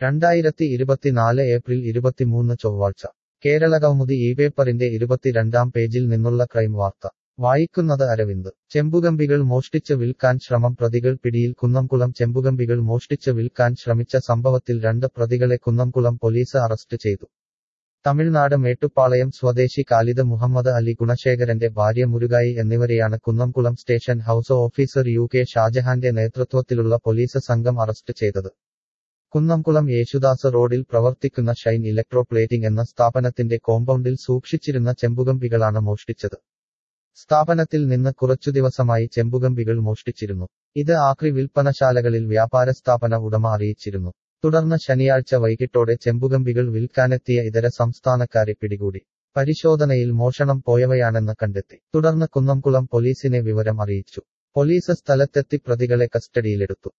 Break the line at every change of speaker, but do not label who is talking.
രണ്ടായിരത്തി ഇരുപത്തിനാല് ഏപ്രിൽ ഇരുപത്തിമൂന്ന് ചൊവ്വാഴ്ച കേരള കൗമുദി ഈ പേപ്പറിന്റെ ഇരുപത്തിരണ്ടാം പേജിൽ നിന്നുള്ള ക്രൈം വാർത്ത വായിക്കുന്നത് അരവിന്ദ് ചെമ്പുകമ്പികൾ മോഷ്ടിച്ച് വിൽക്കാൻ ശ്രമം പ്രതികൾ പിടിയിൽ കുന്നംകുളം ചെമ്പുകമ്പികൾ മോഷ്ടിച്ച് വിൽക്കാൻ ശ്രമിച്ച സംഭവത്തിൽ രണ്ട് പ്രതികളെ കുന്നംകുളം പോലീസ് അറസ്റ്റ് ചെയ്തു തമിഴ്നാട് മേട്ടുപ്പാളയം സ്വദേശി കാലിദ് മുഹമ്മദ് അലി ഗുണശേഖരന്റെ ഭാര്യ മുരുകായി എന്നിവരെയാണ് Kunnamkulam station house officer U K ഷാജഹാന്റെ നേതൃത്വത്തിലുള്ള പോലീസ് സംഘം അറസ്റ്റ് ചെയ്തത് കുന്നംകുളം യേശുദാസ് റോഡിൽ പ്രവർത്തിക്കുന്ന ഷൈൻ ഇലക്ട്രോപ്ലേറ്റിംഗ് എന്ന സ്ഥാപനത്തിന്റെ കോമ്പൗണ്ടിൽ സൂക്ഷിച്ചിരുന്ന ചെമ്പുകമ്പികളാണ് മോഷ്ടിച്ചത് സ്ഥാപനത്തിൽ നിന്ന് കുറച്ചു ദിവസമായി ചെമ്പുകമ്പികൾ മോഷ്ടിച്ചിരുന്നു ഇത് ആക്രി വിൽപ്പനശാലകളിൽ വ്യാപാര സ്ഥാപന ഉടമ അറിയിച്ചിരുന്നു തുടർന്ന് ശനിയാഴ്ച വൈകിട്ടോടെ ചെമ്പുകമ്പികൾ വിൽക്കാനെത്തിയ ഇതര സംസ്ഥാനക്കാരെ പിടികൂടി പരിശോധനയിൽ മോഷണം പോയവയാണെന്ന് കണ്ടെത്തി തുടർന്ന് കുന്നംകുളം പോലീസിനെ വിവരം അറിയിച്ചു പോലീസ് സ്ഥലത്തെത്തി പ്രതികളെ കസ്റ്റഡിയിലെടുത്തു